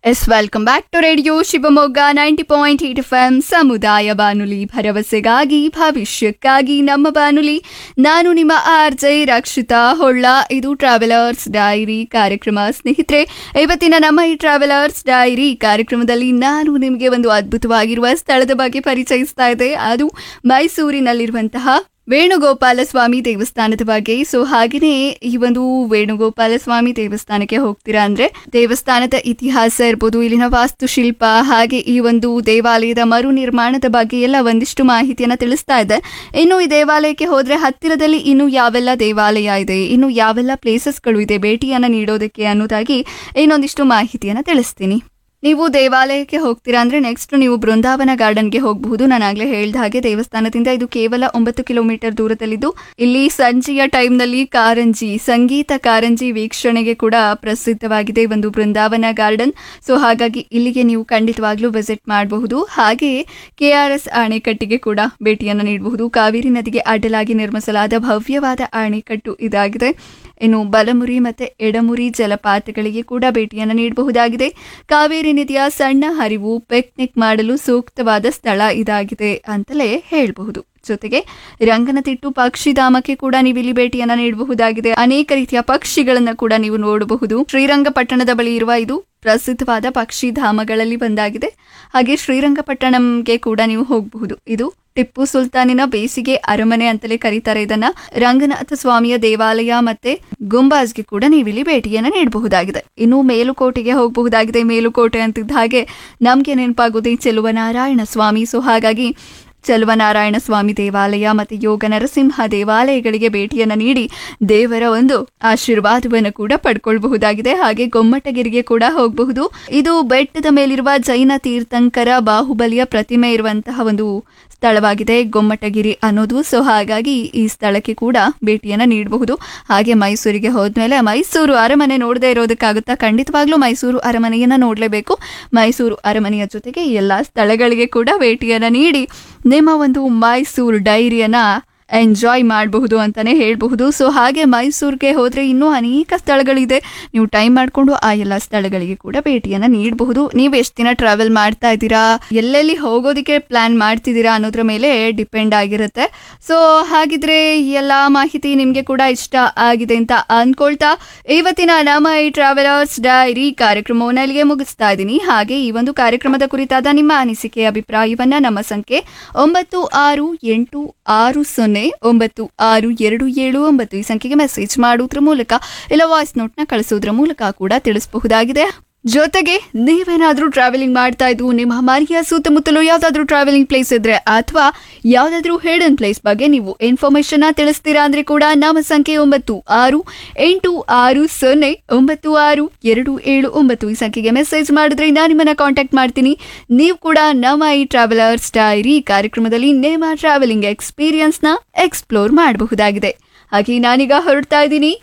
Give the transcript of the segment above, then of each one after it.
S welcome back to radio Shivamogga ninety point eight F M ಸಮುದಾಯ ಬಾನುಲಿ ಭರವಸೆಗಾಗಿ ಭವಿಷ್ಯಕ್ಕಾಗಿ ನಮ್ಮ ಬಾನುಲಿ ನಾನು ನಿಮ್ಮ ಆರ್ ಜೆ ರಕ್ಷಿತಾ ಹೊಳ್ಳ ಇದು ಟ್ರಾವೆಲರ್ಸ್ ಡೈರಿ ಕಾರ್ಯಕ್ರಮ ಸ್ನೇಹಿತರೆ ಇವತ್ತಿನ ನಮ್ಮ ಈ ಟ್ರಾವೆಲರ್ಸ್ ಡೈರಿ ಕಾರ್ಯಕ್ರಮದಲ್ಲಿ ನಾನು ನಿಮಗೆ ಒಂದು ಅದ್ಭುತವಾಗಿರುವ ಸ್ಥಳದ ಬಗ್ಗೆ ಪರಿಚಯಿಸ್ತಾ ಇದ್ದೆ ಅದು ಮೈಸೂರಿನಲ್ಲಿರುವಂತಹ ವೇಣುಗೋಪಾಲ ಸ್ವಾಮಿ ದೇವಸ್ಥಾನದ ಬಗ್ಗೆ ಸೊ ಹಾಗೆಯೇ ಈ ಒಂದು ವೇಣುಗೋಪಾಲ ಸ್ವಾಮಿ ದೇವಸ್ಥಾನಕ್ಕೆ ಹೋಗ್ತೀರಾ ಅಂದ್ರೆ ದೇವಸ್ಥಾನದ ಇತಿಹಾಸ ಇರ್ಬೋದು ಇಲ್ಲಿನ ವಾಸ್ತುಶಿಲ್ಪ ಹಾಗೆ ಈ ಒಂದು ದೇವಾಲಯದ ಮರು ನಿರ್ಮಾಣದ ಬಗ್ಗೆ ಎಲ್ಲ ಒಂದಿಷ್ಟು ಮಾಹಿತಿಯನ್ನ ತಿಳಿಸ್ತಾ ಇದೆ ಇನ್ನು ಈ ದೇವಾಲಯಕ್ಕೆ ಹೋದ್ರೆ ಹತ್ತಿರದಲ್ಲಿ ಇನ್ನು ಯಾವೆಲ್ಲ ದೇವಾಲಯ ಇದೆ ಇನ್ನು ಯಾವೆಲ್ಲ ಪ್ಲೇಸಸ್ಗಳು ಇದೆ ಭೇಟಿಯನ್ನ ನೀಡೋದಕ್ಕೆ ಅನ್ನೋದಾಗಿ ಇನ್ನೊಂದಿಷ್ಟು ಮಾಹಿತಿಯನ್ನ ತಿಳಿಸ್ತೀನಿ ನೀವು ದೇವಾಲಯಕ್ಕೆ ಹೋಗ್ತೀರಾ ಅಂದ್ರೆ ನೆಕ್ಸ್ಟ್ ನೀವು ಬೃಂದಾವನ ಗಾರ್ಡನ್ಗೆ ಹೋಗಬಹುದು ನಾನು ಆಗ್ಲೇ ಹೇಳ್ದ ಹಾಗೆ ದೇವಸ್ಥಾನದಿಂದ ಇದು ಕೇವಲ ಒಂಬತ್ತು ಕಿಲೋಮೀಟರ್ ದೂರದಲ್ಲಿದ್ದು ಇಲ್ಲಿ ಸಂಜೆಯ ಟೈಮ್ನಲ್ಲಿ ಕಾರಂಜಿ ಸಂಗೀತ ಕಾರಂಜಿ ವೀಕ್ಷಣೆಗೆ ಕೂಡ ಪ್ರಸಿದ್ಧವಾಗಿದೆ ಒಂದು ಬೃಂದಾವನ ಗಾರ್ಡನ್ ಸೊ ಹಾಗಾಗಿ ಇಲ್ಲಿಗೆ ನೀವು ಖಂಡಿತವಾಗ್ಲೂ ವಿಸಿಟ್ ಮಾಡಬಹುದು ಹಾಗೆಯೇ ಕೆ ಆರ್ ಎಸ್ ಅಣೆಕಟ್ಟಿಗೆ ಕೂಡ ಭೇಟಿಯನ್ನು ನೀಡಬಹುದು ಕಾವೇರಿ ನದಿಗೆ ಅಡ್ಡಲಾಗಿ ನಿರ್ಮಿಸಲಾದ ಭವ್ಯವಾದ ಅಣೆಕಟ್ಟು ಇದಾಗಿದೆ ಇನ್ನು ಬಲಮುರಿ ಮತ್ತೆ ಎಡಮುರಿ ಜಲಪಾತಗಳಿಗೆ ಕೂಡ ಭೇಟಿಯನ್ನು ನೀಡಬಹುದಾಗಿದೆ ಕಾವೇರಿ ನದಿಯ ಸಣ್ಣ ಹರಿವು ಪಿಕ್ನಿಕ್ ಮಾಡಲು ಸೂಕ್ತವಾದ ಸ್ಥಳ ಇದಾಗಿದೆ ಅಂತಲೇ ಹೇಳಬಹುದು ಜೊತೆಗೆ ರಂಗನತಿಟ್ಟು ಪಕ್ಷಿಧಾಮಕ್ಕೆ ಕೂಡ ನೀವು ಇಲ್ಲಿ ಭೇಟಿಯನ್ನ ನೀಡಬಹುದಾಗಿದೆ ಅನೇಕ ರೀತಿಯ ಪಕ್ಷಿಗಳನ್ನ ಕೂಡ ನೀವು ನೋಡಬಹುದು ಶ್ರೀರಂಗಪಟ್ಟಣದ ಬಳಿ ಇರುವ ಇದು ಪ್ರಸಿದ್ಧವಾದ ಪಕ್ಷಿಧಾಮಗಳಲ್ಲಿ ಒಂದಾಗಿದೆ ಹಾಗೆ ಶ್ರೀರಂಗಪಟ್ಟಣಂಗೆ ಕೂಡ ನೀವು ಹೋಗಬಹುದು ಇದು ಟಿಪ್ಪು ಸುಲ್ತಾನಿನ ಬೇಸಿಗೆ ಅರಮನೆ ಅಂತಲೇ ಕರೀತಾರೆ ಇದನ್ನ ರಂಗನಾಥ ಸ್ವಾಮಿಯ ದೇವಾಲಯ ಮತ್ತೆ ಗುಂಬಾಜ್ಗೆ ಕೂಡ ನೀವು ಇಲ್ಲಿ ಭೇಟಿಯನ್ನ ನೀಡಬಹುದಾಗಿದೆ ಇನ್ನು ಮೇಲುಕೋಟೆಗೆ ಹೋಗಬಹುದಾಗಿದೆ ಮೇಲುಕೋಟೆ ಅಂತಿದ್ದ ಹಾಗೆ ನಮ್ಗೆ ನೆನಪಾಗೋದೇ ಚೆಲುವನಾರಾಯಣ ಸ್ವಾಮಿ ಸೊ ಹಾಗಾಗಿ ಚೆಲುವನಾರಾಯಣ ಸ್ವಾಮಿ ದೇವಾಲಯ ಮತ್ತು ಯೋಗ ನರಸಿಂಹ ದೇವಾಲಯಗಳಿಗೆ ಭೇಟಿಯನ್ನು ನೀಡಿ ದೇವರ ಒಂದು ಆಶೀರ್ವಾದವನ್ನು ಕೂಡ ಪಡ್ಕೊಳ್ಬಹುದಾಗಿದೆ ಹಾಗೆ ಗೊಮ್ಮಟಗಿರಿಗೆ ಕೂಡ ಹೋಗಬಹುದು ಇದು ಬೆಟ್ಟದ ಮೇಲಿರುವ ಜೈನ ತೀರ್ಥಂಕರ ಬಾಹುಬಲಿಯ ಪ್ರತಿಮೆ ಇರುವಂತಹ ಒಂದು ಸ್ಥಳವಾಗಿದೆ ಗೊಮ್ಮಟಗಿರಿ ಅನ್ನೋದು ಸೊ ಹಾಗಾಗಿ ಈ ಸ್ಥಳಕ್ಕೆ ಕೂಡ ಭೇಟಿಯನ್ನು ನೀಡಬಹುದು ಹಾಗೆ ಮೈಸೂರಿಗೆ ಹೋದ್ಮೇಲೆ ಮೈಸೂರು ಅರಮನೆ ನೋಡದೇ ಇರೋದಕ್ಕಾಗುತ್ತಾ ಖಂಡಿತವಾಗ್ಲೂ ಮೈಸೂರು ಅರಮನೆಯನ್ನ ನೋಡಲೇಬೇಕು ಮೈಸೂರು ಅರಮನೆಯ ಜೊತೆಗೆ ಎಲ್ಲ ಸ್ಥಳಗಳಿಗೆ ಕೂಡ ಭೇಟಿಯನ್ನು ನೀಡಿ ನಿಮ್ಮ ಒಂದು ಮೈಸೂರು ಡೈರಿಯನ್ನ ಎಂಜಾಯ್ ಮಾಡಬಹುದು ಅಂತಾನೆ ಹೇಳಬಹುದು ಸೊ ಹಾಗೆ ಮೈಸೂರಿಗೆ ಹೋದ್ರೆ ಇನ್ನೂ ಅನೇಕ ಸ್ಥಳಗಳಿದೆ ನೀವು ಟೈಮ್ ಮಾಡಿಕೊಂಡು ಆ ಎಲ್ಲ ಸ್ಥಳಗಳಿಗೆ ಕೂಡ ಭೇಟಿಯನ್ನ ನೀಡಬಹುದು ನೀವು ಎಷ್ಟು ದಿನ ಟ್ರಾವೆಲ್ ಮಾಡ್ತಾ ಇದ್ದೀರಾ ಎಲ್ಲೆಲ್ಲಿ ಹೋಗೋದಕ್ಕೆ ಪ್ಲಾನ್ ಮಾಡ್ತಿದ್ದೀರಾ ಅನ್ನೋದ್ರ ಮೇಲೆ ಡಿಪೆಂಡ್ ಆಗಿರುತ್ತೆ ಸೊ ಹಾಗಿದ್ರೆ ಈ ಎಲ್ಲ ಮಾಹಿತಿ ನಿಮಗೆ ಕೂಡ ಇಷ್ಟ ಆಗಿದೆ ಅಂತ ಅನ್ಕೊಳ್ತಾ ಇವತ್ತಿನ ನಮ್ಮ ಈ ಟ್ರಾವೆಲರ್ಸ್ ಡೈರಿ ಕಾರ್ಯಕ್ರಮವನ್ನು ಇಲ್ಲಿಗೆ ಮುಗಿಸ್ತಾ ಇದ್ದೀನಿ ಹಾಗೆ ಈ ಒಂದು ಕಾರ್ಯಕ್ರಮದ ಕುರಿತಾದ ನಿಮ್ಮ ಅನಿಸಿಕೆ ಅಭಿಪ್ರಾಯವನ್ನ ನಮ್ಮ ಸಂಖ್ಯೆ ಒಂಬತ್ತು ಆರು ಎಂಟು ಆರು ಸೊನ್ನೆ ಒಂಬತ್ತು ಆರು ಎರಡು ಏಳು ಒಂಬತ್ತು ಈ ಸಂಖ್ಯೆಗೆ ಮೆಸೇಜ್ ಮಾಡುವುದರ ಮೂಲಕ ಇಲ್ಲ ವಾಯ್ಸ್ ನೋಟ್ನ ಕಳಿಸೋದ್ರ ಮೂಲಕ ಕೂಡ ತಿಳಿಸಬಹುದಾಗಿದೆ ಜೊತೆಗೆ ನೀವೇನಾದ್ರೂ ಟ್ರಾವೆಲಿಂಗ್ ಮಾಡ್ತಾ ಇದ್ದು ನಿಮ್ಮ ಮನೆಯ ಸುತ್ತಮುತ್ತಲು ಯಾವ್ದಾದ್ರು ಟ್ರಾವೆಲಿಂಗ್ ಪ್ಲೇಸ್ ಇದ್ರೆ ಅಥವಾ ಯಾವ್ದಾದ್ರು ಹೇಡನ್ ಪ್ಲೇಸ್ ಬಗ್ಗೆ ನೀವು ಇನ್ಫಾರ್ಮೇಶನ್ ತಿಳಿಸ್ತೀರಾ ಅಂದ್ರೆ ಕೂಡ ನಮ್ಮ ಸಂಖ್ಯೆ ಒಂಬತ್ತು ಆರು ಎಂಟು ಆರು ಸೊನ್ನೆ ಒಂಬತ್ತು ಆರು ಎರಡು ಏಳು ಒಂಬತ್ತು ಈ ಸಂಖ್ಯೆಗೆ ಮೆಸೇಜ್ ಮಾಡಿದ್ರೆ ನಾನು ನಿಮ್ಮನ್ನ ಕಾಂಟ್ಯಾಕ್ಟ್ ಮಾಡ್ತೀನಿ ನೀವು ಕೂಡ ನಮ್ಮ ಈ ಟ್ರಾವೆಲರ್ಸ್ ಡೈರಿ ಕಾರ್ಯಕ್ರಮದಲ್ಲಿ ನಿಮ್ಮ ಟ್ರಾವೆಲಿಂಗ್ ಎಕ್ಸ್ಪೀರಿಯನ್ಸ್ನ ಎಕ್ಸ್ಪ್ಲೋರ್ ಮಾಡಬಹುದಾಗಿದೆ ಹಾಗೆ ನಾನೀಗ ಹೊರಡ್ತಾ ಇದ್ದೀನಿ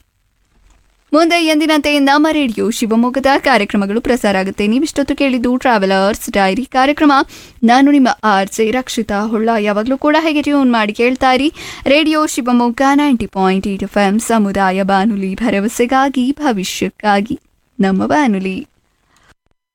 ಮುಂದೆ ಎಂದಿನಂತೆ ನಮ್ಮ ರೇಡಿಯೋ ಶಿವಮೊಗ್ಗದ ಕಾರ್ಯಕ್ರಮಗಳು ಪ್ರಸಾರ ಆಗುತ್ತೆ ನೀವಿಷ್ಟೊತ್ತು ಕೇಳಿದ್ದು ಟ್ರಾವೆಲರ್ಸ್ ಡೈರಿ ಕಾರ್ಯಕ್ರಮ ನಾನು ನಿಮ್ಮ ಆರ್ ಜೆ ರಕ್ಷಿತಾ ಹೊಳ್ಳ ಯಾವಾಗಲೂ ಕೂಡ ಹೇಗೆ ಟ್ಯೂನ್ ಮಾಡಿ ಕೇಳ್ತಾ ಇರಿ radio Shivamogga ninety point eight F M ಸಮುದಾಯ ಬಾನುಲಿ ಭರವಸೆಗಾಗಿ ಭವಿಷ್ಯಕ್ಕಾಗಿ ನಮ್ಮ ಬಾನುಲಿ